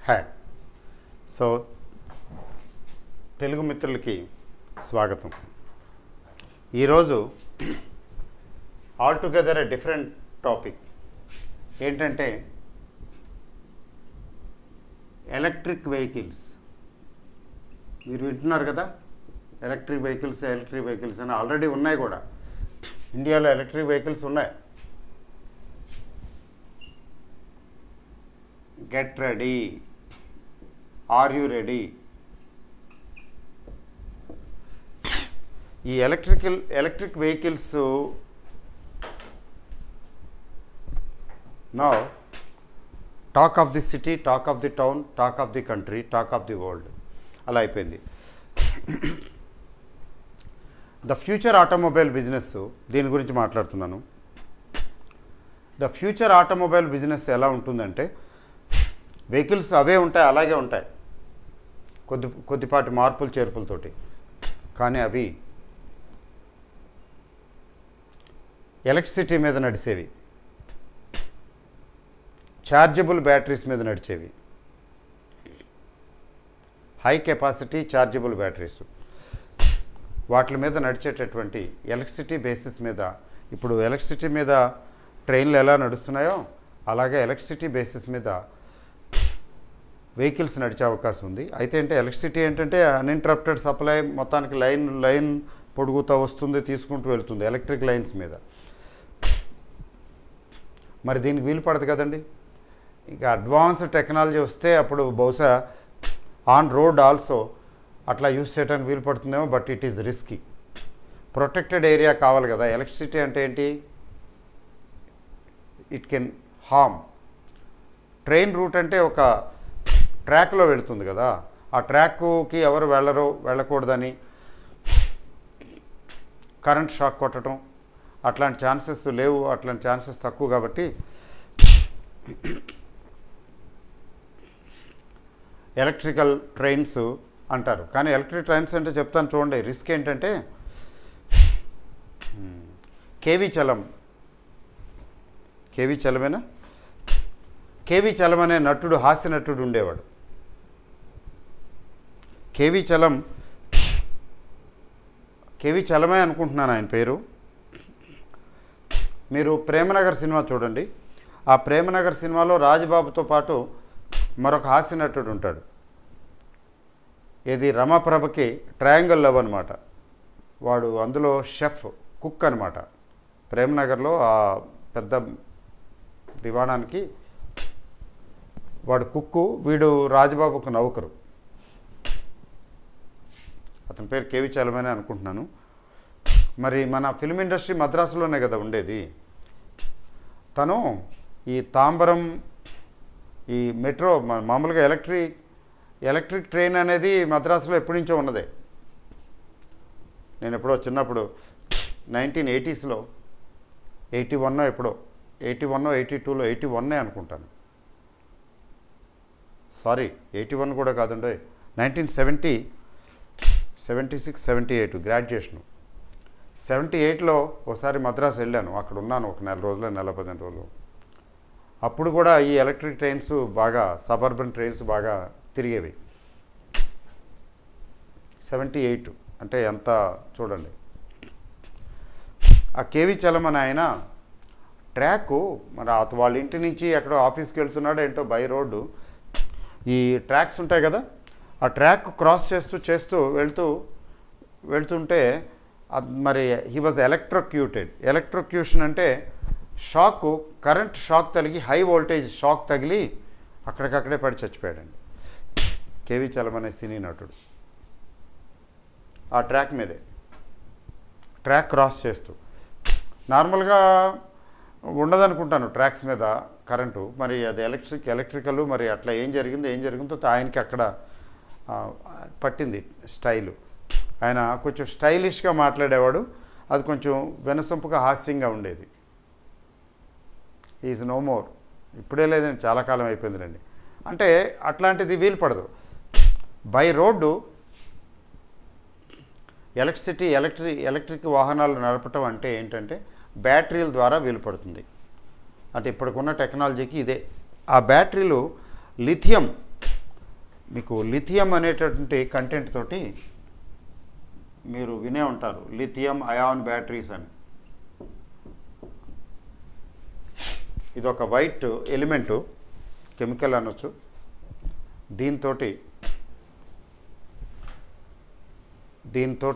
hack so Telugu మిత్రులకి స్వాగతం ఈరోజు all together a different topic ఏంటంటే ఎలక్ట్రిక్ వెహికల్స్ మీరు వింటున్నారు కదా ఎలక్ట్రిక్ వెహికల్స్ ఎలక్ట్రిక్ వెహికల్స్ అని ఆల్రెడీ ఉన్నాయి కూడా ఇండియాలో ఎలక్ట్రిక్ వెహికల్స్ ఉన్నాయి get ready are you ready ఈ electrical electric vehicles no talk of the city talk of the town talk of the country talk of the world అలా అయిపోయింది the future automobile business దీని గురించి మాట్లాడుతున్నాను the future automobile business ఎలా ఉంటుందంటే vehicles అవే ఉంటాయి అలాగే ఉంటాయి కొద్ది కొద్దిపాటి మార్పులు చేర్పులతోటి కానీ అవి ఎలక్ట్రిసిటీ మీద నడిచేవి ఛార్జబుల్ బ్యాటరీస్ మీద నడిచేవి హై కెపాసిటీ ఛార్జబుల్ బ్యాటరీస్ వాటి మీద నడిచేటటువంటి ఎలక్ట్రిసిటీ బేసిస్ మీద ఇప్పుడు ఎలక్ట్రిసిటీ మీద ట్రైన్లు ఎలా నడుస్తున్నాయో అలాగే ఎలక్ట్రిసిటీ బేసిస్ మీద వెహికల్స్ నడిచే అవకాశం ఉంది అయితే అంటే ఎలక్ట్రిసిటీ ఏంటంటే అన్ఇంటరప్టెడ్ సప్లై మొత్తానికి లైన్ లైన్ పొడుగుతూ వస్తుంది తీసుకుంటూ వెళ్తుంది ఎలక్ట్రిక్ లైన్స్ మీద మరి దీనికి వీలు పడదు కదండి ఇంకా అడ్వాన్స్ టెక్నాలజీ వస్తే అప్పుడు బహుశా ఆన్ రోడ్ ఆల్సో అట్లా యూస్ చేయడానికి వీలు పడుతుందేమో but it is risky protected area కావాలి కదా ఎలక్ట్రిసిటీ అంటే ఏంటి it can harm train route అంటే ఒక ట్రాక్లో వెళుతుంది కదా ఆ ట్రాక్కి ఎవరు వెళ్ళరు వెళ్ళకూడదని కరెంట్ షాక్ కొట్టడం అట్లాంటి ఛాన్సెస్ లేవు అట్లాంటి ఛాన్సెస్ తక్కువ కాబట్టి ఎలక్ట్రికల్ ట్రైన్స్ అంటారు కానీ ఎలక్ట్రిక్ ట్రైన్స్ అంటే చెప్తాను చూడండి రిస్క్ ఏంటంటే కేవీ చలం కేవీ చలమేనా కేవీ చలం అనే నటుడు హాస్య నటుడు ఉండేవాడు కేవీ చలం కేవీ చలమే అనుకుంటున్నాను ఆయన పేరు మీరు ప్రేమనగర్ సినిమా చూడండి ఆ ప్రేమనగర్ సినిమాలో రాజబాబుతో పాటు మరొక హాస్య నటుడు ఉంటాడు ఇది రమాప్రభకి ట్రయాంగిల్ లవ్ అనమాట వాడు అందులో షెఫ్ కుక్ అనమాట ప్రేమనగర్లో ఆ పెద్ద దివాణానికి వాడు కుక్కు వీడు రాజబాబుకు నౌకరు అతని పేరు కేవి చలమని అనుకుంటున్నాను మరి మన ఫిల్మ్ ఇండస్ట్రీ మద్రాసులోనే కదా ఉండేది తను ఈ తాంబరం ఈ మెట్రో మా- మామూలుగా ఎలక్ట్రిక్ ఎలక్ట్రిక్ ట్రైన్ అనేది మద్రాసులో ఎప్పటి నుంచో ఉన్నదే నేను ఎప్పుడో చిన్నప్పుడు నైన్టీన్ ఎయిటీస్లో ఎయిటీ వన్ ఎప్పుడో ఎయిటీ వన్ ఎయిటీ టూలో ఎయిటీ వన్నే అనుకుంటాను సారీ ఎయిటీ వన్ కూడా కాదండి nineteen seventy seventy six seventy eight graduation seventy ఎయిట్లో ఒకసారి మద్రాసు వెళ్ళాను అక్కడ ఉన్నాను ఒక నెల రోజులు నెల పదిహేను రోజులు అప్పుడు కూడా ఈ ఎలక్ట్రిక్ ట్రైన్స్ బాగా సబర్బన్ ట్రైన్స్ బాగా తిరిగేవి సెవెంటీ ఎయిట్ అంటే ఎంత చూడండి ఆ కేవీ చలం అని ఆయన ట్రాక్ మరి అత వాళ్ళ ఇంటి నుంచి ఎక్కడో ఆఫీస్కి వెళ్తున్నాడు ఏంటో బై రోడ్డు ఈ ట్రాక్స్ ఉంటాయి కదా ఆ ట్రాక్ క్రాస్ చేస్తూ చేస్తూ వెళ్తూ వెళ్తుంటే అద్ మరి హీ వాజ్ ఎలక్ట్రోక్యూటెడ్ ఎలక్ట్రోక్యూషన్ అంటే షాక్ కరెంట్ షాక్ తగిలి హై వోల్టేజ్ షాక్ తగిలి అక్కడికక్కడే పడి చచ్చిపోయాడండి కేవీ చలం అనే సినీ నటుడు ఆ ట్రాక్ మీదే ట్రాక్ క్రాస్ చేస్తూ నార్మల్గా ఉండదనుకుంటాను ట్రాక్స్ మీద కరెంటు మరి అది ఎలక్ట్రిక్ ఎలక్ట్రికల్ మరి అట్లా ఏం జరిగిందో ఏం జరిగిందో ఆయనకి అక్కడ ఆ, పట్టింది స్టైలు ఆయన కొంచెం స్టైలిష్గా మాట్లాడేవాడు అది కొంచెం వినసొంపుగా హాస్యంగా ఉండేది ఈజ్ నో మోర్ ఇప్పుడే లేదండి చాలా కాలం అయిపోయిందిలేండి అంటే అట్లాంటిది వీలు పడదు by road electricity electric electric వాహనాలు నడపటం అంటే ఏంటంటే బ్యాటరీల ద్వారా వీలు పడుతుంది అంటే ఇప్పటికున్న టెక్నాలజీకి ఇదే ఆ బ్యాటరీలు లిథియం మీకు లిథియం అనేటటువంటి కంటెంట్ తోటి మీరు వినే ఉంటారు లిథియం అయాన్ బ్యాటరీస్ అని ఇది ఒక వైట్ ఎలిమెంటు కెమికల్ అనొచ్చు దీంతో దీంతో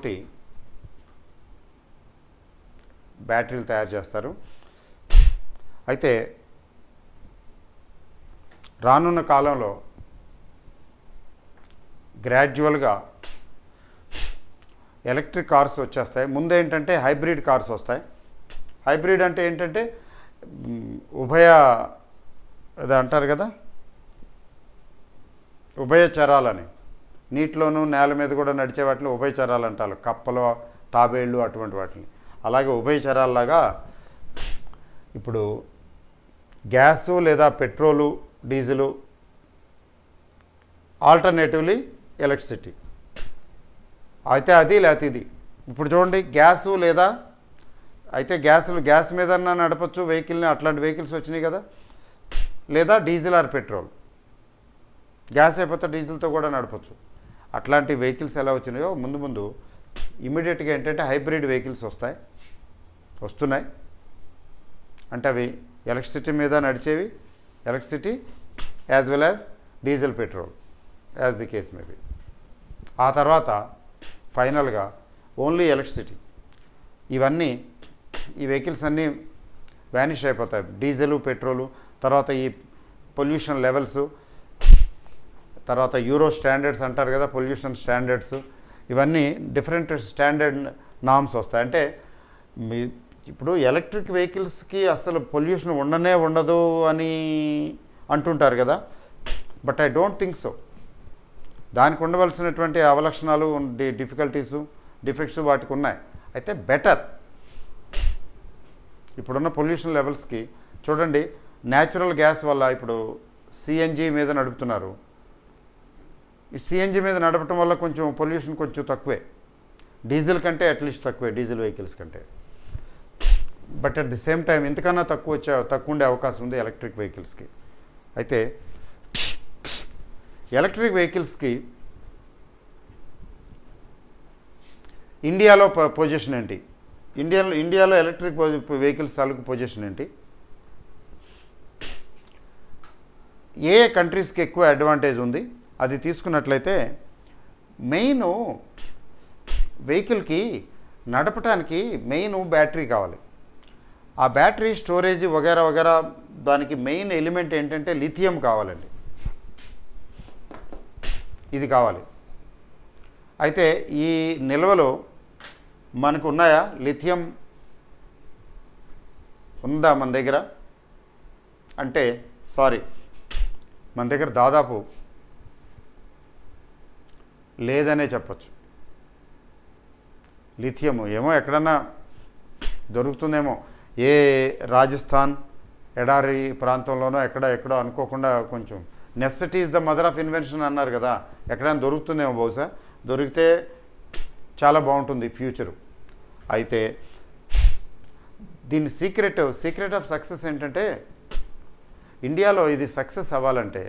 బ్యాటరీలు తయారు చేస్తారు అయితే రానున్న కాలంలో గ్రాడ్యువల్గా ఎలక్ట్రిక్ కార్స్ వచ్చేస్తాయి ముందు ఏంటంటే హైబ్రిడ్ కార్స్ వస్తాయి హైబ్రిడ్ అంటే ఏంటంటే మ్, ఉభయ అది అంటారు కదా ఉభయచరాలని నీటిలోనూ నేల మీద కూడా నడిచే వాటిని ఉభయచరాలు అంటారు కప్పలు తాబేళ్ళు అటువంటి వాటిని అలాగే ఉభయచరాల్లాగా ఇప్పుడు గ్యాసు లేదా పెట్రోలు డీజిలు ఆల్టర్నేటివ్లీ ఎలక్ట్రిసిటీ అయితే అది లేకపోతే ఇది ఇప్పుడు చూడండి గ్యాసు లేదా అయితే గ్యాసులు గ్యాస్ మీద నడపచ్చు వెహికల్ని అట్లాంటి వెహికల్స్ వచ్చినాయి కదా లేదా డీజిల్ ఆర్ పెట్రోల్ గ్యాస్ అయిపోతే డీజిల్తో కూడా నడపచ్చు అట్లాంటి వెహికల్స్ ఎలా వచ్చినాయో ముందు ముందు ఇమీడియట్గా ఏంటంటే హైబ్రిడ్ వెహికల్స్ వస్తాయి వస్తున్నాయి అంటే అవి ఎలక్ట్రిసిటీ మీద నడిచేవి electricity as well as diesel petrol as the case may be ఆ తర్వాత ఫైనల్గా ఓన్లీ ఎలక్ట్రిసిటీ ఇవన్నీ ఈ వెహికల్స్ అన్నీ వ్యానిష్ అయిపోతాయి డీజిల్ పెట్రోలు తర్వాత ఈ పొల్యూషన్ లెవెల్స్ తర్వాత యూరో స్టాండర్డ్స్ అంటారు కదా పొల్యూషన్ స్టాండర్డ్స్ ఇవన్నీ డిఫరెంట్ స్టాండర్డ్ నామ్స్ వస్తాయి అంటే మీ ఇప్పుడు ఎలక్ట్రిక్ వెహికల్స్కి అసలు పొల్యూషన్ ఉండనే ఉండదు అని అంటుంటారు కదా but I don't think so దానికి ఉండవలసినటువంటి అవలక్షణాలు డి డిఫికల్టీసు డిఫెక్ట్స్ వాటికి ఉన్నాయి అయితే బెటర్ ఇప్పుడున్న పొల్యూషన్ లెవెల్స్కి చూడండి న్యాచురల్ గ్యాస్ వల్ల ఇప్పుడు సిఎన్జి మీద నడుపుతున్నారు ఈ సిఎన్జి మీద నడపటం వల్ల కొంచెం పొల్యూషన్ కొంచెం తక్కువే డీజిల్ కంటే అట్లీస్ట్ తక్కువే డీజిల్ వెహికల్స్ కంటే but at the same time ఇంతకన్నా తక్కువ వచ్చే తక్కువ ఉండే అవకాశం ఉంది ఎలక్ట్రిక్ వెహికల్స్కి అయితే ఎలక్ట్రిక్ వెహికల్స్కి ఇండియాలో ప- పొజిషన్ ఏంటి ఇండియాలో ఇండియాలో ఎలక్ట్రిక్ పొ- వెహికల్స్ తాలూకు పొజిషన్ ఏంటి ఏ ఏ కంట్రీస్కి ఎక్కువ అడ్వాంటేజ్ ఉంది అది తీసుకున్నట్లయితే మెయిన్ వెహికల్కి నడపటానికి మెయిన్ బ్యాటరీ కావాలి ఆ బ్యాటరీ స్టోరేజ్ వగేరా వగేరా దానికి మెయిన్ ఎలిమెంట్ ఏంటంటే లిథియం కావాలండి ఇది కావాలి అయితే ఈ నిల్వలు మనకు ఉన్నాయా లిథియం ఉందా మన దగ్గర అంటే సారీ మన దగ్గర దాదాపు లేదనే చెప్పచ్చు లిథియము ఏమో ఎక్కడన్నా దొరుకుతుందేమో ఏ రాజస్థాన్ ఎడారి ప్రాంతంలోనో ఎక్కడ ఎక్కడో అనుకోకుండా కొంచెం necessity is the mother of invention అన్నారు కదా ఎక్కడైనా దొరుకుతుందేమో బహుశా దొరికితే చాలా బాగుంటుంది ఫ్యూచరు అయితే దీని సీక్రెట్ సీక్రెట్ ఆఫ్ సక్సెస్ ఏంటంటే ఇండియాలో ఇది సక్సెస్ అవ్వాలంటే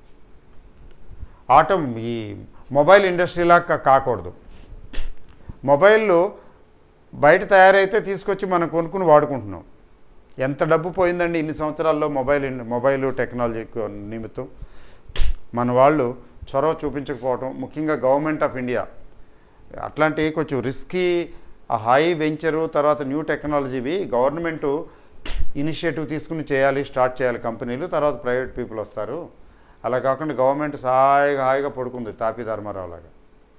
ఆటం ఈ మొబైల్ ఇండస్ట్రీలా కా- కాకూడదు మొబైల్లో బయట తయారైతే తీసుకొచ్చి మనం కొనుక్కుని వాడుకుంటున్నాం ఎంత డబ్బు పోయిందండి ఇన్ని సంవత్సరాల్లో మొబైల్ ఇన్- మొబైల్ టెక్నాలజీ కు- నిమిత్తం మన వాళ్ళు చొరవ చూపించకపోవటం ముఖ్యంగా గవర్నమెంట్ ఆఫ్ ఇండియా అట్లాంటి కొంచెం రిస్కీ హై వెంచరు తర్వాత న్యూ టెక్నాలజీవి గవర్నమెంటు ఇనిషియేటివ్ తీసుకుని చేయాలి స్టార్ట్ చేయాలి కంపెనీలు తర్వాత ప్రైవేట్ పీపుల్ వస్తారు అలా కాకుండా గవర్నమెంట్ హాయిగా హాయిగా పడుకుంది తాపీ ధర్మారావు లాగా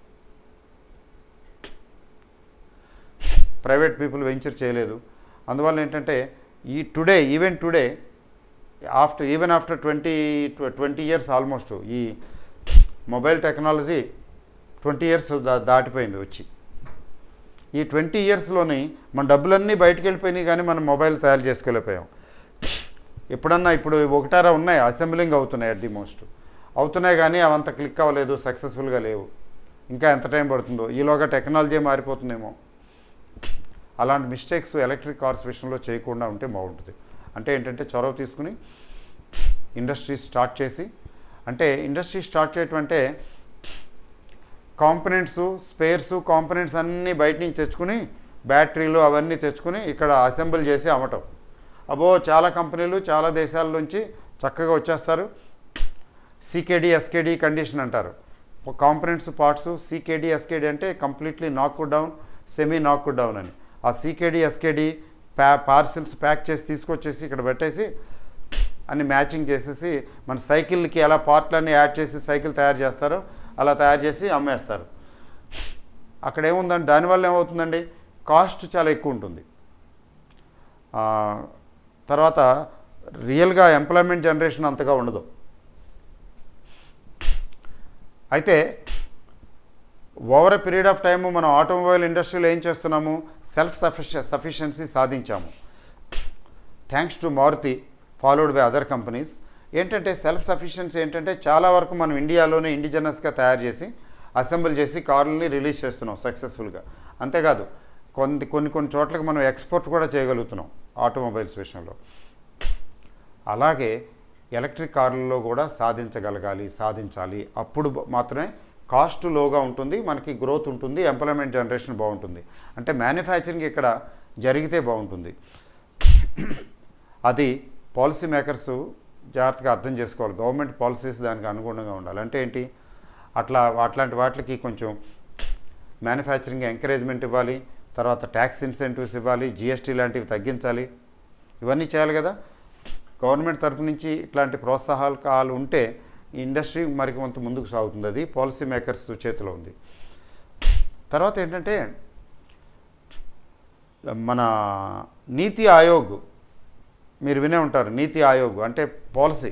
ప్రైవేట్ పీపుల్ వెంచర్ చేయలేదు అందువల్ల ఏంటంటే ఈ today even today after even after twenty twenty years almost ఈ మొబైల్ టెక్నాలజీ ట్వంటీ ఇయర్స్ దా దాటిపోయింది వచ్చి ఈ ట్వంటీ ఇయర్స్లోని మన డబ్బులన్నీ బయటకు వెళ్ళిపోయినాయి కానీ మనం మొబైల్ తయారు చేసుకోలేకపోయాం ఎప్పుడన్నా ఇప్పుడు ఒకటారా ఉన్నాయి అసెంబ్లింగ్ అవుతున్నాయి అట్ ది మోస్ట్ అవుతున్నాయి కానీ అవంత క్లిక్ అవ్వలేదు సక్సెస్ఫుల్గా లేవు ఇంకా ఎంత టైం పడుతుందో ఈలోగా టెక్నాలజీ మారిపోతుందేమో అలాంటి మిస్టేక్స్ ఎలక్ట్రిక్ కార్స్ విషయంలో చేయకుండా ఉంటే బాగుంటుంది అంటే ఏంటంటే చొరవ తీసుకుని ఇండస్ట్రీస్ స్టార్ట్ చేసి అంటే ఇండస్ట్రీ స్టార్ట్ చేయటం అంటే కాంపనెంట్స్ స్పేర్స్ కాంపనెంట్స్ అన్నీ బయట నుంచి తెచ్చుకుని బ్యాటరీలు అవన్నీ తెచ్చుకుని ఇక్కడ అసెంబుల్ చేసి అమ్మటం అబో చాలా కంపెనీలు చాలా దేశాల నుంచి చక్కగా వచ్చేస్తారు సీకేడి ఎస్కేడి కండిషన్ అంటారు కాంపనెంట్స్ పార్ట్స్ సీకేడి ఎస్కేడి అంటే completely knock down semi knock down అని ఆ సీకేడి ఎస్కేడి ప్యా పార్సిల్స్ ప్యాక్ చేసి తీసుకొచ్చేసి ఇక్కడ పెట్టేసి అన్ని మ్యాచింగ్ చేసేసి మన సైకిల్కి ఎలా పార్ట్లన్నీ యాడ్ చేసి సైకిల్ తయారు చేస్తారో అలా తయారు చేసి అమ్మేస్తారు అక్కడ ఏముందండి దానివల్ల ఏమవుతుందండి కాస్ట్ చాలా ఎక్కువ ఉంటుంది ఆ, తర్వాత రియల్గా ఎంప్లాయ్మెంట్ జనరేషన్ అంతగా ఉండదు అయితే over a period of time మనం ఆటోమొబైల్ ఇండస్ట్రీలో ఏం చేస్తున్నాము సెల్ఫ్ సఫిషి సఫిషియన్సీ సాధించాము thanks to Maruti followed by other companies ఏంటంటే సెల్ఫ్ సఫిషియన్సీ ఏంటంటే చాలా వరకు మనం ఇండియాలోనే ఇండిజినస్గా తయారు చేసి అసెంబుల్ చేసి కార్లని రిలీజ్ చేస్తున్నాం సక్సెస్ఫుల్గా అంతేకాదు కొన్ని కొన్ని కొన్ని చోట్లకి మనం ఎక్స్పోర్ట్ కూడా చేయగలుగుతున్నాం ఆటోమొబైల్స్ విషయంలో అలాగే ఎలక్ట్రిక్ కార్లలో కూడా సాధించగలగాలి సాధించాలి అప్పుడు బ- మాత్రమే కాస్ట్ లోగా ఉంటుంది మనకి గ్రోత్ ఉంటుంది ఎంప్లాయ్మెంట్ జనరేషన్ బాగుంటుంది అంటే మ్యానుఫ్యాక్చరింగ్ ఇక్కడ జరిగితే బాగుంటుంది అది పాలసీ మేకర్స్ జాగ్రత్తగా అర్థం చేసుకోవాలి గవర్నమెంట్ పాలసీస్ దానికి అనుగుణంగా ఉండాలి అంటే ఏంటి అట్లా అట్లాంటి వాటికి కొంచెం మ్యానుఫ్యాక్చరింగ్ ఎంకరేజ్మెంట్ ఇవ్వాలి తర్వాత ట్యాక్స్ ఇన్సెంటివ్స్ ఇవ్వాలి జిఎస్టీ లాంటివి తగ్గించాలి ఇవన్నీ చేయాలి కదా గవర్నమెంట్ తరపు నుంచి ఇట్లాంటి ప్రోత్సాహాలు ఉంటే ఈ ఇండస్ట్రీ మరి కొంత ముందుకు సాగుతుంది అది పాలసీ మేకర్స్ చేతిలో ఉంది తర్వాత ఏంటంటే మన నీతి ఆయోగ్ మీరు వినే ఉంటారు నీతి ఆయోగ్ అంటే policy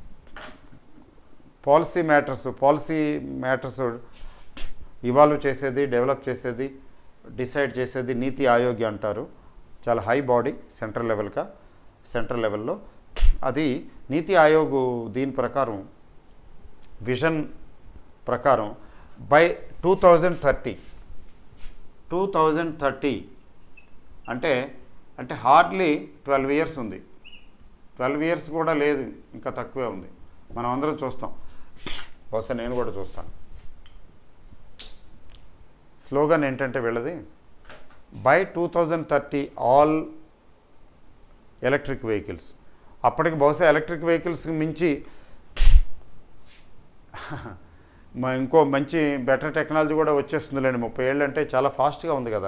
policy matters policy matters evolve చేసేది డెవలప్ చేసేది డిసైడ్ చేసేది నీతి ఆయోగ్ అంటారు చాలా హై బాడీ సెంట్రల్ లెవెల్గా సెంట్రల్ లెవెల్లో అది నీతి ఆయోగ్ దీని ప్రకారం విజన్ ప్రకారం by two thousand thirty two thousand thirty అంటే అంటే హార్డ్లీ ట్వెల్వ్ ఇయర్స్ ఉంది ట్వెల్వ్ ఇయర్స్ కూడా లేదు ఇంకా తక్కువే ఉంది మనం అందరం చూస్తాం బహుశా నేను కూడా చూస్తాను స్లోగన్ ఏంటంటే వీళ్ళది by two thousand thirty all electric vehicles అప్పటికి బహుశా ఎలక్ట్రిక్ వెహికల్స్కి మించి మా ఇంకో మంచి బెటర్ టెక్నాలజీ కూడా వచ్చేస్తుందిలేండి ముప్పై ఏళ్ళు అంటే చాలా ఫాస్ట్గా ఉంది కదా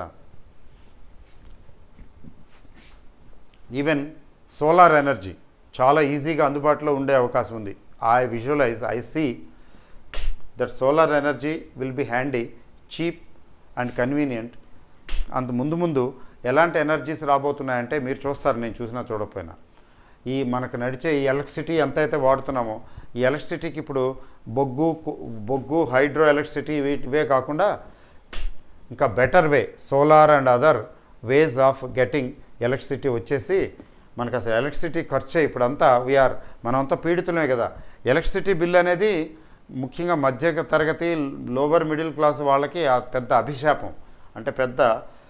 ఈవెన్ సోలార్ ఎనర్జీ చాలా ఈజీగా అందుబాటులో ఉండే అవకాశం ఉంది I visualise I see that solar energy will be handy cheap and convenient అంత ముందు ముందు ఎలాంటి ఎనర్జీస్ రాబోతున్నాయంటే మీరు చూస్తారు నేను చూసినా చూడకపోయినా ఈ మనకు నడిచే ఈ ఎలక్ట్రిసిటీ ఎంత అయితే వాడుతున్నామో ఈ ఎలక్ట్రిసిటీకి ఇప్పుడు బొగ్గు కు- బొగ్గు హైడ్రో ఎలక్ట్రిసిటీ ఇవే కాకుండా ఇంకా better way solar and other ways of getting electricity వచ్చేసి మనకు అసలు ఎలక్ట్రిసిటీ ఖర్చే ఇప్పుడంతా వీఆర్ మనమంతా పీడితులమే కదా ఎలక్ట్రిసిటీ బిల్ అనేది ముఖ్యంగా మధ్య తరగతి లోవర్ మిడిల్ క్లాస్ వాళ్ళకి ఆ పెద్ద అభిశాపం అంటే పెద్ద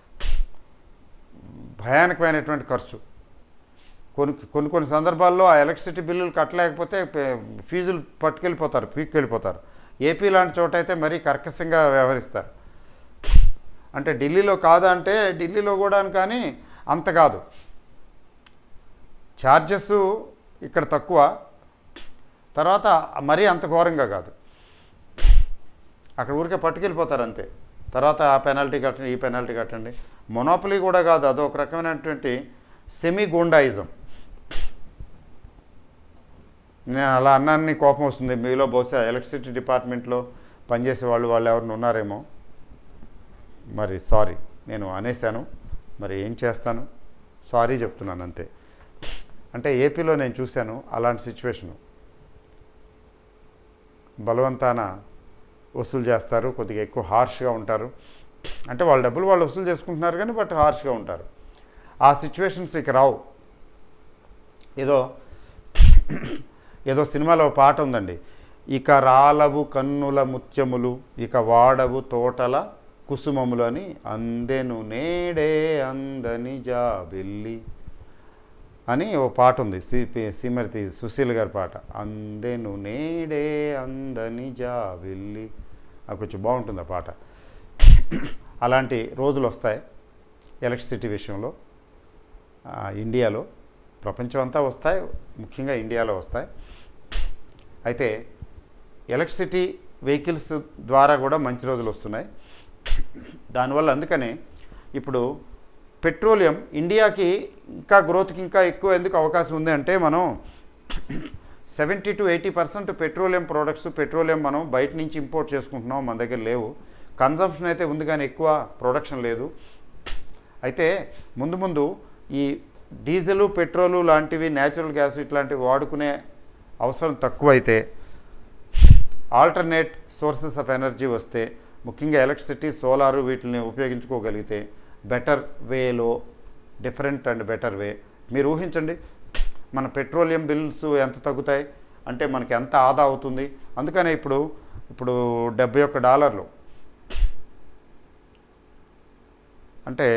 భయానకమైనటువంటి ఖర్చు కొన్ని కొన్ని కొన్ని సందర్భాల్లో ఆ ఎలక్ట్రిసిటీ బిల్లులు కట్టలేకపోతే పే- ఫీజులు పట్టుకెళ్ళిపోతారు పీక్కెళ్ళిపోతారు ఏపీ లాంటి చోట అయితే మరీ కర్కశంగా వ్యవహరిస్తారు అంటే ఢిల్లీలో కాదా అంటే ఢిల్లీలో కూడా కానీ అంత కాదు ఛార్జెస్ ఇక్కడ తక్కువ తర్వాత మరీ అంత ఘోరంగా కాదు అక్కడ ఊరికే పట్టుకెళ్ళిపోతారు అంతే తర్వాత ఆ పెనాల్టీ కట్టండి ఈ పెనాల్టీ కట్టండి మొనోపలీ కూడా కాదు అదొక రకమైనటువంటి సెమీ గూండాయిజం నేను అలా అన్నాన్ని కోపం వస్తుంది మీలో బహుశా ఎలక్ట్రిసిటీ డిపార్ట్మెంట్లో పనిచేసే వాళ్ళు వాళ్ళు ఎవరిని ఉన్నారేమో మరి సారీ నేను అనేశాను మరి ఏం చేస్తాను సారీ చెప్తున్నాను అంతే అంటే ఏపీలో నేను చూశాను అలాంటి సిచ్యువేషను బలవంతాన వసూలు చేస్తారు కొద్దిగా ఎక్కువ హార్ష్గా ఉంటారు అంటే వాళ్ళ డబ్బులు వాళ్ళు వసూలు చేసుకుంటున్నారు కానీ బట్ హార్ష్గా ఉంటారు ఆ సిచ్యువేషన్స్ ఇక రావు ఏదో ఏదో సినిమాలో ఒక పాట ఉందండి ఇక రాలవు కన్నుల ముత్యములు ఇక వాడవు తోటల కుసుమములు అని అందెను నేడే అందని జాబిల్లి అని ఓ పాట ఉంది సి శ్రీమతి సుశీల్ గారి పాట అందెను నేడే అందని జావిల్లి అది కొంచెం బాగుంటుంది ఆ పాట అలాంటి రోజులు వస్తాయి ఎలక్ట్రిసిటీ విషయంలో ఆ, ఇండియాలో ప్రపంచం అంతా వస్తాయి ముఖ్యంగా ఇండియాలో వస్తాయి అయితే ఎలక్ట్రిసిటీ వెహికల్స్ ద్వారా కూడా మంచి రోజులు వస్తున్నాయి దానివల్ల అందుకనే ఇప్పుడు పెట్రోలియం ఇండియాకి ఇంకా గ్రోత్కి ఇంకా ఎక్కువ ఎందుకు అవకాశం ఉంది అంటే మనం seventy to eighty percent petroleum products petroleum మనం బయట నుంచి ఇంపోర్ట్ చేసుకుంటున్నాం మన దగ్గర లేవు కన్జంప్షన్ అయితే ఉంది కానీ ఎక్కువ ప్రొడక్షన్ లేదు అయితే ముందు ముందు ఈ డీజిల్ పెట్రోలు లాంటివి న్యాచురల్ గ్యాస్ ఇట్లాంటివి వాడుకునే అవసరం తక్కువైతే ఆల్టర్నేట్ సోర్సెస్ ఆఫ్ ఎనర్జీ వస్తే ముఖ్యంగా ఎలక్ట్రిసిటీ సోలారు వీటిని ఉపయోగించుకోగలిగితే బెటర్ వేలో డిఫరెంట్ అండ్ బెటర్ వే మీరు ఊహించండి మన పెట్రోలియం బిల్స్ ఎంత తగ్గుతాయి అంటే మనకి ఎంత ఆదా అవుతుంది అందుకనే ఇప్పుడు ఇప్పుడు డెబ్బై ఒక్క డాలర్లు అంటే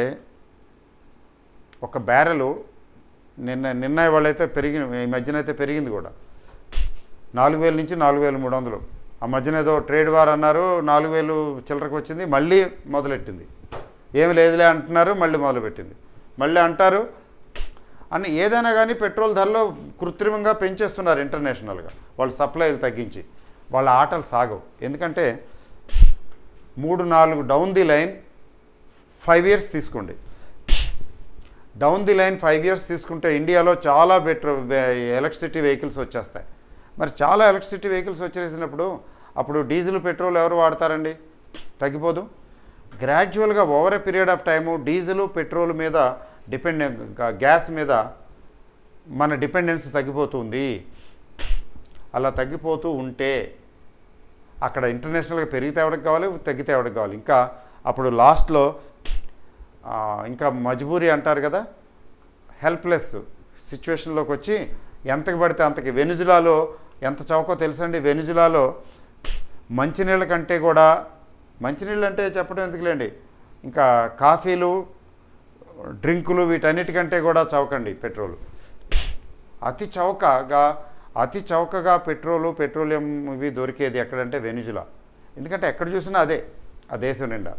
ఒక బ్యారెలు నిన్న నిన్న వాళ్ళైతే పెరిగి ఈ మధ్యన అయితే పెరిగింది కూడా నాలుగు వేల నుంచి నాలుగు వేల మూడు వందలు ఆ మధ్యన ఏదో ట్రేడ్ వార్ అన్నారు నాలుగు వేలు చిల్లరకు వచ్చింది మళ్ళీ మొదలెట్టింది ఏమి లేదులే అంటున్నారు మళ్ళీ మొదలుపెట్టింది మళ్ళీ అంటారు అని ఏదైనా కానీ పెట్రోల్ ధరలో కృత్రిమంగా పెంచేస్తున్నారు ఇంటర్నేషనల్గా వాళ్ళు సప్లైలు తగ్గించి వాళ్ళ ఆటలు సాగవు ఎందుకంటే మూడు నాలుగు down the line five years తీసుకోండి down the line five years తీసుకుంటే ఇండియాలో చాలా బెటర్ ఎలక్ట్రిసిటీ వెహికల్స్ వచ్చేస్తాయి మరి చాలా ఎలక్ట్రిసిటీ వెహికల్స్ వచ్చేసినప్పుడు అప్పుడు డీజిల్ పెట్రోల్ ఎవరు వాడతారండి తగ్గిపోదు గ్రాడ్యువల్గా over a period of time diesel petrol మీద డిపెండ్ గ్యాస్ మీద మన డిపెండెన్స్ తగ్గిపోతుంది అలా తగ్గిపోతూ ఉంటే అక్కడ ఇంటర్నేషనల్గా పెరిగితే ఎవరికి కావాలి తగ్గితే ఎవరికి కావాలి ఇంకా అప్పుడు లాస్ట్లో ఆ, ఇంకా మజ్బూరి అంటారు కదా హెల్ప్లెస్ సిచ్యువేషన్లోకి వచ్చి ఎంతకి పడితే అంతకి వెనుజులాలో ఎంత చౌకో తెలుసండి వెనుజులాలో మంచినీళ్ళ కంటే కూడా మంచినీళ్ళు అంటే చెప్పడం ఎందుకులేండి ఇంకా కాఫీలు డ్రింకులు వీటన్నిటికంటే కూడా చౌకండి పెట్రోల్ అతి చౌకగా అతి చౌకగా పెట్రోలు పెట్రోలియం ఇవి దొరికేది ఎక్కడంటే వెనుజులా ఎందుకంటే ఎక్కడ చూసినా అదే ఆ దేశం నిండా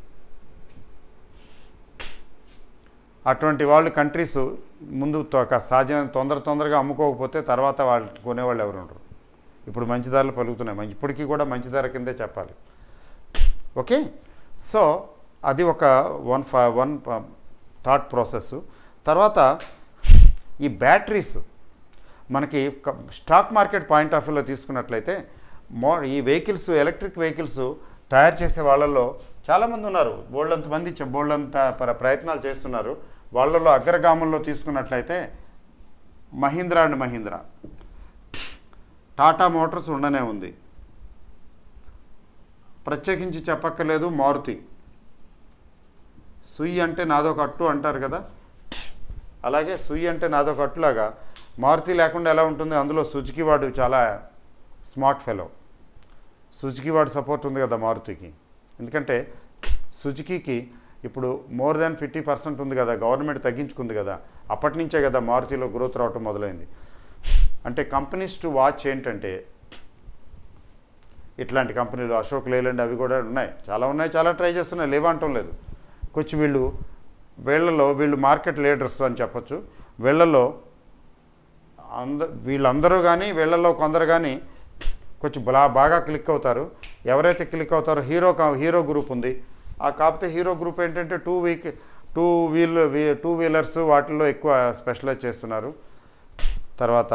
అటువంటి వాళ్ళు కంట్రీస్ ముందు తో- సాధ్యం తొందర తొందరగా అమ్ముకోకపోతే తర్వాత వాళ్ళు కొనేవాళ్ళు ఎవరు ఉండరు ఇప్పుడు మంచి ధరలు పలుకుతున్నాయి మంచి ఇప్పటికీ కూడా మంచి ధర కిందే చెప్పాలి ఓకే సో అది ఒక వన్ ఫ వన్ థాట్ ప్రాసెస్ తర్వాత ఈ బ్యాటరీస్ మనకి క- స్టాక్ మార్కెట్ పాయింట్ ఆఫ్ వ్యూలో తీసుకున్నట్లయితే మో ఈ వెహికల్స్ ఎలక్ట్రిక్ వెహికల్స్ తయారు చేసే వాళ్ళల్లో చాలామంది ఉన్నారు బోల్డంత మంది చ- బోల్డంత ప్ర- ప్రయత్నాలు చేస్తున్నారు వాళ్ళలో అగ్రగామంలో తీసుకున్నట్లయితే మహీంద్రా అండ్ మహీంద్రా టాటా మోటార్స్ ఉండనే ఉంది ప్రత్యేకించి చెప్పక్కర్లేదు మారుతి సుయ్యి అంటే నాదొక అట్టు అంటారు కదా అలాగే సుయ్యి అంటే నాదొక అట్టులాగా మారుతి లేకుండా ఎలా ఉంటుంది అందులో సుజుకి వాడు చాలా స్మార్ట్ ఫెలో సుజుకి వాడు సపోర్ట్ ఉంది కదా మారుతికి ఎందుకంటే సుజుకీకి ఇప్పుడు మోర్ దాన్ ఫిఫ్టీ పర్సెంట్ ఉంది కదా గవర్నమెంట్ తగ్గించుకుంది కదా అప్పటి నుంచే కదా మారుతిలో గ్రోత్ రావటం మొదలైంది అంటే కంపెనీస్ టు వాచ్ ఏంటంటే ఇట్లాంటి కంపెనీలు అశోక్ లేలండ్ అవి కూడా ఉన్నాయి చాలా ఉన్నాయి చాలా ట్రై చేస్తున్నాయి లేవంటం లేదు కొంచెం వీళ్ళు వీళ్ళలో వీళ్ళు మార్కెట్ లీడర్స్ అని చెప్పొచ్చు వీళ్ళలో అంద వీళ్ళందరూ కానీ వీళ్ళలో కొందరు కానీ కొంచెం బలా బాగా క్లిక్ అవుతారు ఎవరైతే క్లిక్ అవుతారో హీరో కా- హీరో గ్రూప్ ఉంది ఆ కాకపోతే హీరో గ్రూప్ ఏంటంటే two week two wheel two wheelers వాటిల్లో ఎక్కువ స్పెషలైజ్ చేస్తున్నారు తర్వాత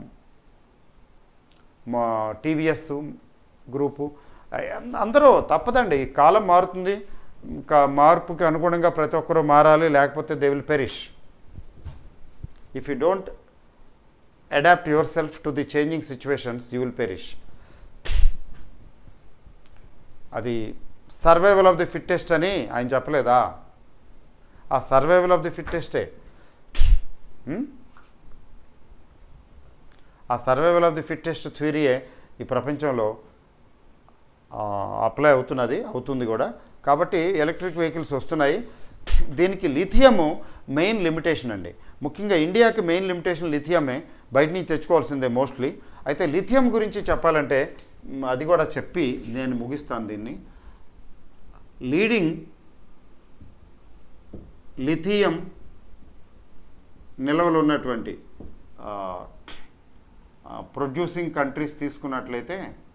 మా టీవీఎస్ గ్రూపు అందరూ తప్పదండి ఈ కాలం మారుతుంది ఇంకా మార్పుకి అనుగుణంగా ప్రతి ఒక్కరూ మారాలి లేకపోతే they will perish if you don't adapt your self to the changing situations you will perish అది సర్వైవల్ ఆఫ్ ది ఫిట్టెస్ట్ అని ఆయన చెప్పలేదా ఆ సర్వైవల్ ఆఫ్ ది ఫిట్టెస్టే ఆ సర్వైవల్ ఆఫ్ ది ఫిట్టెస్ట్ థియరీయే ఈ ప్రపంచంలో అప్లై అవుతున్నది అవుతుంది కూడా కాబట్టి ఎలక్ట్రిక్ వెహికల్స్ వస్తున్నాయి దీనికి లిథియము మెయిన్ లిమిటేషన్ అండి ముఖ్యంగా ఇండియాకి మెయిన్ లిమిటేషన్ లిథియమే బయట నుంచి తెచ్చుకోవాల్సిందే మోస్ట్లీ అయితే లిథియం గురించి చెప్పాలంటే మ్, అది కూడా చెప్పి నేను ముగిస్తాను దీన్ని లీడింగ్ లిథియం నిల్వలు ఉన్నటువంటి ప్రొడ్యూసింగ్ కంట్రీస్ తీసుకున్నట్లయితే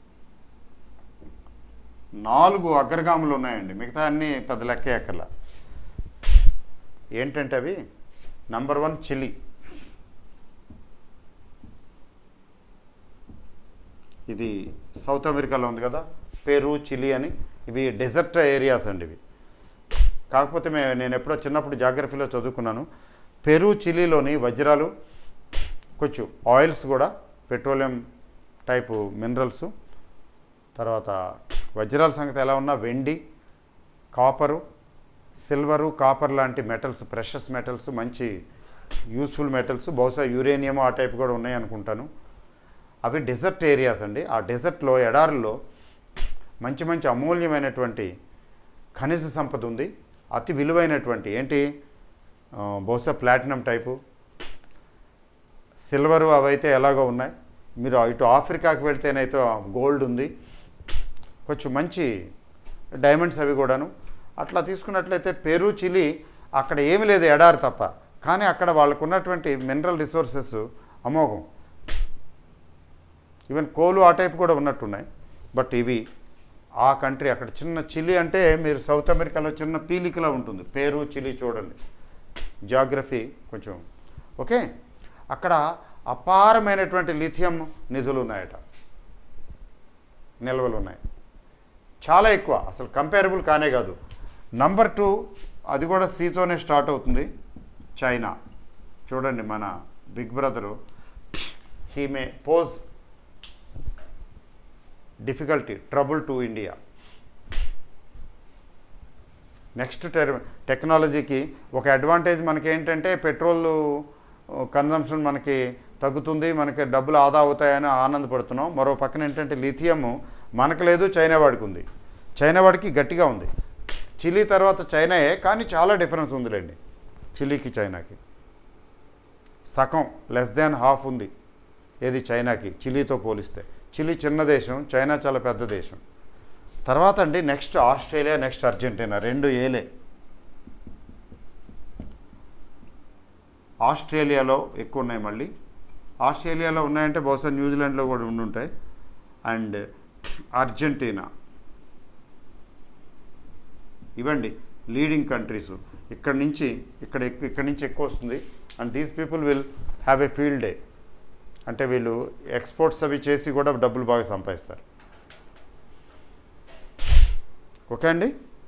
నాలుగు అగ్రగాములు ఉన్నాయండి మిగతా అన్నీ పెద్ద లెక్క ఎక్కల ఏంటంటే అవి నంబర్ వన్ చిలీ ఇది సౌత్ అమెరికాలో ఉంది కదా పెరు చిలీ అని ఇవి డెజర్ట్ ఏరియాస్ అండి ఇవి కాకపోతే మే నేను ఎప్పుడో చిన్నప్పుడు జాగ్రఫీలో చదువుకున్నాను పెరు చిలీలోని వజ్రాలు కొంచెం ఆయిల్స్ కూడా పెట్రోలియం టైపు మినరల్స్ తర్వాత వజ్రాల సంగతి ఎలా ఉన్నా వెండి కాపరు సిల్వరు కాపర్ లాంటి మెటల్స్ ప్రెషస్ మెటల్స్ మంచి యూస్ఫుల్ మెటల్స్ బహుశా యురేనియం ఆ టైప్ కూడా ఉన్నాయి అనుకుంటాను అవి డెజర్ట్ ఏరియాస్ అండి ఆ డెజర్ట్లో ఎడారుల్లో మంచి మంచి అమూల్యమైనటువంటి ఖనిజ సంపద ఉంది అతి విలువైనటువంటి ఏంటి ఆ, బహుశా ప్లాటినం టైపు సిల్వరు అవైతే ఎలాగో ఉన్నాయి మీరు ఇటు ఆఫ్రికాకి వెళ్తేనైతే గోల్డ్ ఉంది కొంచెం మంచి డైమండ్స్ అవి కూడాను అట్లా తీసుకున్నట్లయితే పెరు చిలి అక్కడ ఏమీ లేదు ఎడారి తప్ప కానీ అక్కడ వాళ్ళకు ఉన్నటువంటి మినరల్ రిసోర్సెస్ అమోఘం ఈవెన్ కోలు ఆ టైప్ కూడా ఉన్నట్టున్నాయి బట్ ఇవి ఆ కంట్రీ అక్కడ చిన్న చిలి అంటే మీరు సౌత్ అమెరికాలో చిన్న పీలికలా ఉంటుంది పేరు చిలి చూడండి జాగ్రఫీ కొంచెం ఓకే అక్కడ అపారమైనటువంటి లిథియం నిధులు ఉన్నాయట నిల్వలు ఉన్నాయి చాలా ఎక్కువ అసలు కంపేరబుల్ కానే కాదు నంబర్ టూ అది కూడా సీతోనే స్టార్ట్ అవుతుంది చైనా చూడండి మన big brother he may pose difficulty trouble to India next టెర్ టెక్నాలజీకి ఒక అడ్వాంటేజ్ మనకి ఏంటంటే పెట్రోల్ కన్జంప్షన్ మనకి తగ్గుతుంది మనకి డబ్బులు ఆదా అవుతాయని ఆనందపడుతున్నాం మరో పక్కన ఏంటంటే లిథియము మనకు లేదు చైనా వాడికి ఉంది చైనా వాడికి గట్టిగా ఉంది చిలీ తర్వాత చైనాయే కానీ చాలా డిఫరెన్స్ ఉందిలేండి చిలీకి చైనాకి సగం లెస్ దాన్ హాఫ్ ఉంది ఏది చైనాకి చిలీతో పోలిస్తే చిలీ చిన్న దేశం చైనా చాలా పెద్ద దేశం తర్వాత అండి నెక్స్ట్ ఆస్ట్రేలియా నెక్స్ట్ అర్జెంటీనా రెండు ఏలే ఆస్ట్రేలియాలో ఎక్కువ ఉన్నాయి మళ్ళీ ఆస్ట్రేలియాలో ఉన్నాయంటే బహుశా న్యూజిలాండ్లో కూడా ఉండుంటాయి అండ్ అర్జెంటీనా ఇవ్వండి లీడింగ్ కంట్రీస్ ఇక్కడ నుంచి ఇక్కడ ఎక్కు- ఇక్కడ నుంచి ఎక్కువ వస్తుంది and these people will have a field day అంటే వీళ్ళు ఎక్స్పోర్ట్స్ అవి చేసి కూడా డబ్బులు బాగా సంపాదిస్తారు ఓకే అండి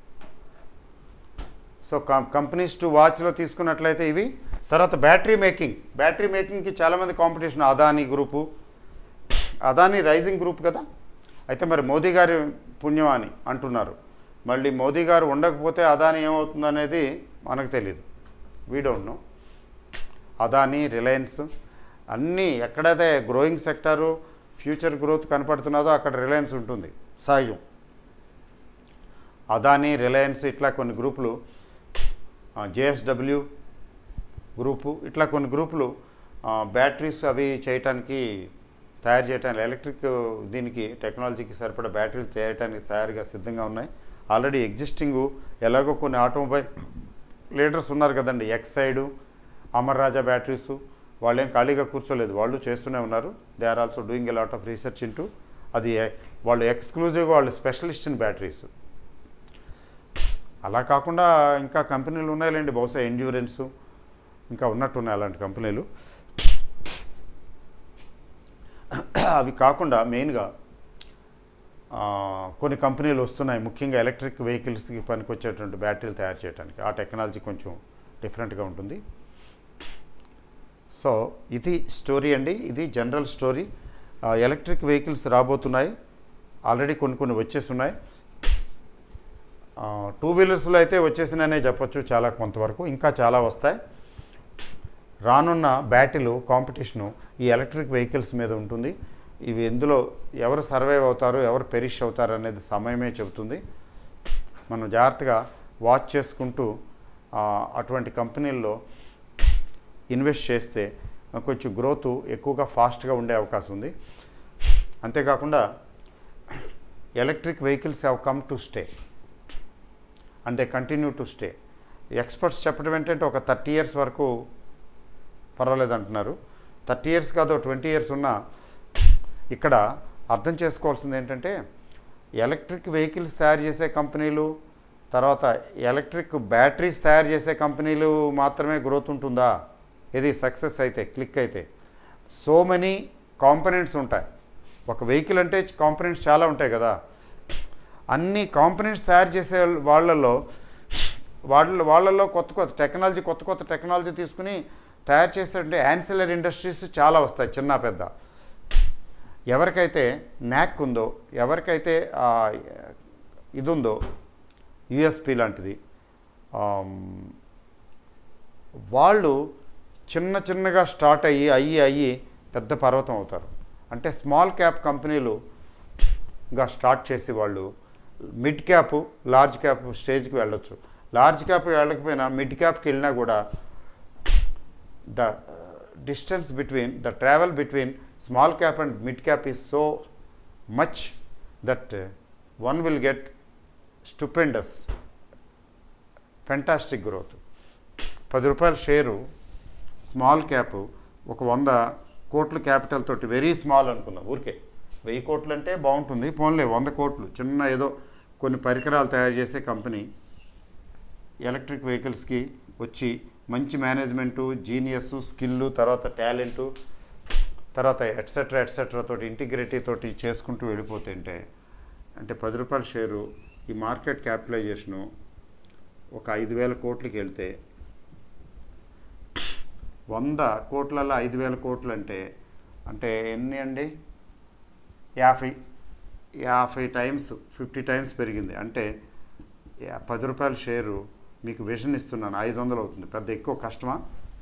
సో కం కంపెనీస్ టు వాచ్లో తీసుకున్నట్లయితే ఇవి తర్వాత బ్యాటరీ మేకింగ్ బ్యాటరీ మేకింగ్కి చాలామంది competition Adani group Adani rising group కదా అయితే మరి మోదీ గారి పుణ్యం అని అంటున్నారు మళ్ళీ మోదీ గారు ఉండకపోతే అదానీ ఏమవుతుంది అనేది మనకు తెలియదు we don't know Adani Reliance అన్నీ ఎక్కడైతే గ్రోయింగ్ సెక్టారు ఫ్యూచర్ గ్రోత్ కనపడుతున్నదో అక్కడ రిలయన్స్ ఉంటుంది సహజం అదానీ రిలయన్స్ ఇట్లా కొన్ని గ్రూపులు జేఎస్డబ్ల్యూ గ్రూపు ఇట్లా కొన్ని గ్రూపులు ఆ, బ్యాటరీస్ అవి చేయటానికి తయారు చేయడానికి ఎలక్ట్రిక్ దీనికి టెక్నాలజీకి సరిపడా బ్యాటరీలు చేయడానికి తయారుగా సిద్ధంగా ఉన్నాయి ఆల్రెడీ ఎగ్జిస్టింగ్ ఎలాగో కొన్ని ఆటోమొబైల్ లీడర్స్ ఉన్నారు కదండి ఎక్సైడు అమర్ రాజా బ్యాటరీస్ వాళ్ళు ఏం ఖాళీగా కూర్చోలేదు వాళ్ళు చేస్తూనే ఉన్నారు they are also doing a lot of research into అది ఎ- వాళ్ళు ఎక్స్క్లూజివ్గా వాళ్ళు స్పెషలిస్ట్ ఇన్ బ్యాటరీస్ అలా కాకుండా ఇంకా కంపెనీలు ఉన్నాయిలేండి బహుశా ఎండ్యూరెన్స్ ఇంకా ఉన్నట్టున్నాయి అలాంటి కంపెనీలు అవి కాకుండా మెయిన్గా ఆ, కొన్ని కంపెనీలు వస్తున్నాయి ముఖ్యంగా ఎలక్ట్రిక్ వెహికల్స్కి పనికొచ్చేటువంటి బ్యాటరీలు తయారు చేయడానికి ఆ టెక్నాలజీ కొంచెం డిఫరెంట్గా ఉంటుంది సో ఇది స్టోరీ అండి ఇది జనరల్ స్టోరీ ఆ, ఎలక్ట్రిక్ వెహికల్స్ రాబోతున్నాయి ఆల్రెడీ కొన్ని కొన్ని వచ్చేసి ఉన్నాయి ఆ, టూ వీలర్స్లో అయితే వచ్చేసినాయనే చెప్పొచ్చు చాలా కొంతవరకు ఇంకా చాలా వస్తాయి రానున్న బ్యాటిల్ కాంపిటీషను ఈ ఎలక్ట్రిక్ వెహికల్స్ మీద ఉంటుంది ఇవి ఎందులో ఎవరు సర్వైవ్ అవుతారు ఎవరు పెరిష్ అవుతారు అనేది సమయమే చెబుతుంది మనం జాగ్రత్తగా వాచ్ చేసుకుంటూ ఆ, అటువంటి కంపెనీల్లో ఇన్వెస్ట్ చేస్తే కొంచెం గ్రోత్ ఎక్కువగా ఫాస్ట్గా ఉండే అవకాశం ఉంది అంతేకాకుండా electric vehicles have come to stay and they continue to stay experts చెప్పడం ఏంటంటే ఒక థర్టీ ఇయర్స్ వరకు పర్వాలేదు అంటున్నారు థర్టీ ఇయర్స్ కాదు ట్వంటీ ఇయర్స్ ఉన్నా ఇక్కడ అర్థం చేసుకోవాల్సింది ఏంటంటే ఎలక్ట్రిక్ వెహికల్స్ తయారు చేసే కంపెనీలు తర్వాత ఎలక్ట్రిక్ బ్యాటరీస్ తయారు చేసే కంపెనీలు మాత్రమే గ్రోత్ ఉంటుందా ఇది సక్సెస్ అయితే క్లిక్ అయితే సో మెనీ కాంపనెంట్స్ ఉంటాయి ఒక వెహికల్ అంటే కాంపనెంట్స్ చాలా ఉంటాయి కదా అన్ని కాంపనెంట్స్ తయారు చేసే వాళ్ళల్లో వాళ్ళ వాళ్ళల్లో కొత్త కొత్త టెక్నాలజీ కొత్త కొత్త టెక్నాలజీ తీసుకుని తయారు చేసే యాన్సిలర్ ఇండస్ట్రీస్ చాలా వస్తాయి చిన్న పెద్ద ఎవరికైతే న్యాక్ ఉందో ఎవరికైతే ఆ, ఇది ఉందో యుఎస్పి లాంటిది ఆమ్, వాళ్ళు చిన్న చిన్నగా స్టార్ట్ అయ్యి అయ్యి అయ్యి పెద్ద పర్వతం అవుతారు అంటే స్మాల్ క్యాప్ కంపెనీలుగా స్టార్ట్ చేసి వాళ్ళు మిడ్ క్యాప్ లార్జ్ క్యాప్ స్టేజ్కి వెళ్ళొచ్చు లార్జ్ క్యాప్ వెళ్ళకపోయినా మిడ్ క్యాప్కి వెళ్ళినా కూడా the distance between the travel between small cap and mid cap is so much that one will get stupendous fantastic growth పది రూపాయల షేరు స్మాల్ క్యాప్ ఒక వంద కోట్ల క్యాపిటల్ తోటి వెరీ స్మాల్ అనుకుందాం ఊరికే వెయ్యి కోట్లు అంటే బాగుంటుంది పోన్లే వంద కోట్లు చిన్న ఏదో కొన్ని పరికరాలు తయారు చేసే కంపెనీ ఎలక్ట్రిక్ వెహికల్స్కి వచ్చి మంచి మేనేజ్మెంటు జీనియస్ స్కిల్ తర్వాత టాలెంటు తర్వాత ఎట్సెట్రా ఎట్సెట్రా తోటి ఇంటిగ్రిటీ తోటి చేసుకుంటూ వెళ్ళిపోతుంటే అంటే పది రూపాయల షేరు ఈ మార్కెట్ క్యాపిటలైజేషను ఒక ఐదు వేల కోట్లకి వెళ్తే వంద కోట్లలో ఐదు వేల కోట్లు అంటే అంటే ఎన్ని అండి యాభై యాభై టైమ్స్ ఫిఫ్టీ టైమ్స్ పెరిగింది అంటే యా- పది రూపాయల షేరు మీకు విజన్ ఇస్తున్నాను ఐదు వందలు అవుతుంది పెద్ద ఎక్కువ కష్టమా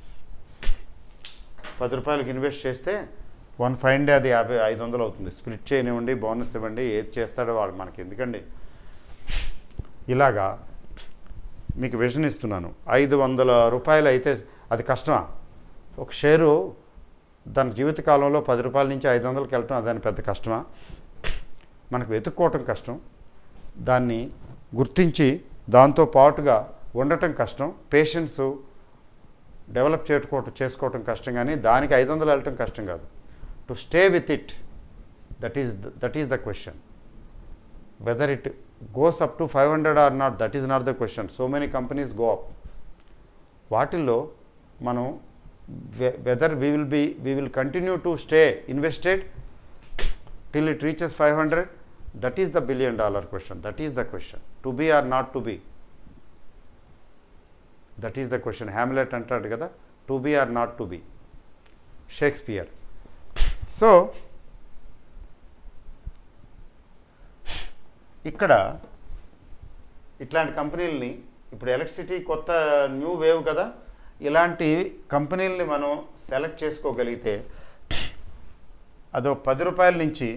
పది రూపాయలకి ఇన్వెస్ట్ చేస్తే వన్ ఫైవ్ డే అది యాభై ఐదు వందలు అవుతుంది స్ప్లిట్ చేయనివ్వండి బోనస్ ఇవ్వండి ఏది చేస్తాడో వాడు మనకి ఎందుకండి ఇలాగా మీకు విజన్ ఇస్తున్నాను ఐదు వందల రూపాయలు అయితే అది కష్టమా ఒక షేరు దాని జీవితకాలంలో పది రూపాయల నుంచి ఐదు వందలకి వెళ్ళటం దాని పెద్ద కష్టమా మనకు వెతుక్కోవటం కష్టం దాన్ని గుర్తించి దాంతో పాటుగా ఉండటం కష్టం పేషెన్స్ డెవలప్ చేసుకోవటం చేసుకోవటం కష్టం కానీ దానికి ఐదు వందలు వెళ్ళటం కష్టం కాదు to stay with it that is that is the question whether it goes up to five hundred or not that is not the question so many companies go up వాటిల్లో మనం whether we will be we will continue to stay invested till it reaches 500 that is the billion dollar question that is the question to be or not to be that is the question Hamlet అంటాడు కదా to be or not to be Shakespeare so ఇక్కడ ఇట్లాంటి కంపెనీలని ఇప్పుడు electricity కొత్త new wave కదా ఇలాంటి కంపెనీలని మనం select చేసుకోగలిగితే అదో పది రూపాయల నుంచి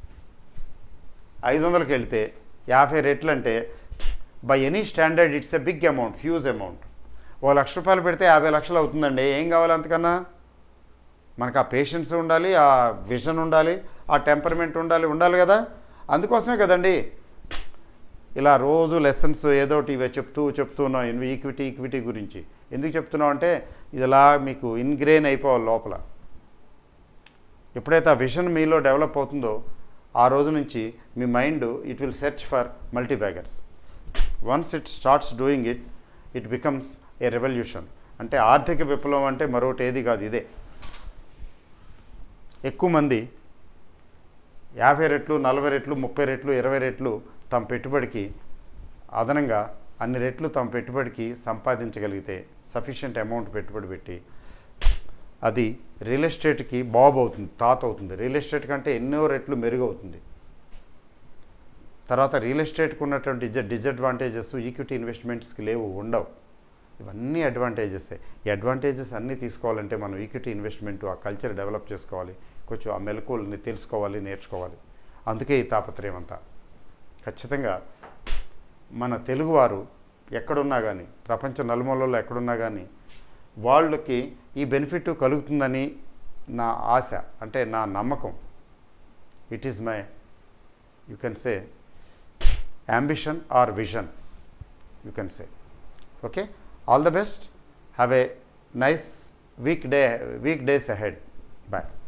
ఐదు వందలకి వెళ్తే యాభై రెట్లు అంటే by any standard it's a big amount huge amount ఓ లక్ష రూపాయలు పెడితే యాభై లక్షలు అవుతుందండి ఏం కావాలి అంతకన్నా మనకు ఆ పేషెన్స్ ఉండాలి ఆ విజన్ ఉండాలి ఆ టెంపర్మెంట్ ఉండాలి ఉండాలి కదా అందుకోసమే కదండి ఇలా రోజు లెసన్స్ ఏదో ఒకటి ఇవే చెప్తూ చెప్తూ ఉన్నాం ఇన్వి ఈక్విటీ ఈక్విటీ గురించి ఎందుకు చెప్తున్నాం అంటే ఇది ఇలా మీకు ఇన్గ్రెయిన్ అయిపోవాలి లోపల ఎప్పుడైతే ఆ విజన్ మీలో డెవలప్ అవుతుందో ఆ రోజు నుంచి మీ mind it will search for multibaggers once it starts doing it it becomes a revolution అంటే ఆర్థిక విప్లవం అంటే మరొకటి ఏది కాదు ఇదే ఎక్కువ మంది యాభై రెట్లు నలభై రెట్లు ముప్పై రెట్లు ఇరవై రెట్లు తమ పెట్టుబడికి అదనంగా అన్ని రెట్లు తమ పెట్టుబడికి సంపాదించగలిగితే సఫిషియంట్ అమౌంట్ పెట్టుబడి పెట్టి అది రియల్ ఎస్టేట్కి బాబు అవుతుంది తాత అవుతుంది రియల్ ఎస్టేట్ కంటే ఎన్నో రెట్లు మెరుగవుతుంది తర్వాత రియల్ ఎస్టేట్కి ఉన్నటువంటి డిజ డిజడ్వాంటేజెస్ ఈక్విటీ ఇన్వెస్ట్మెంట్స్కి లేవు ఉండవు ఇవన్నీ అడ్వాంటేజెస్ ఈ అడ్వాంటేజెస్ అన్నీ తీసుకోవాలంటే మనం ఈక్విటీ ఇన్వెస్ట్మెంట్ ఆ కల్చర్ డెవలప్ చేసుకోవాలి కొంచెం ఆ మెలకువల్ని తెలుసుకోవాలి నేర్చుకోవాలి అందుకే ఈ తాపత్రయం అంతా ఖచ్చితంగా మన తెలుగువారు ఎక్కడున్నా కానీ ప్రపంచ నలుమూలలో ఎక్కడున్నా కానీ వాళ్ళకి ఈ బెనిఫిట్ కలుగుతుందని నా ఆశ అంటే నా నమ్మకం it is my you can say ambition or vision you can say okay all the best have a nice weekday weekdays ahead bye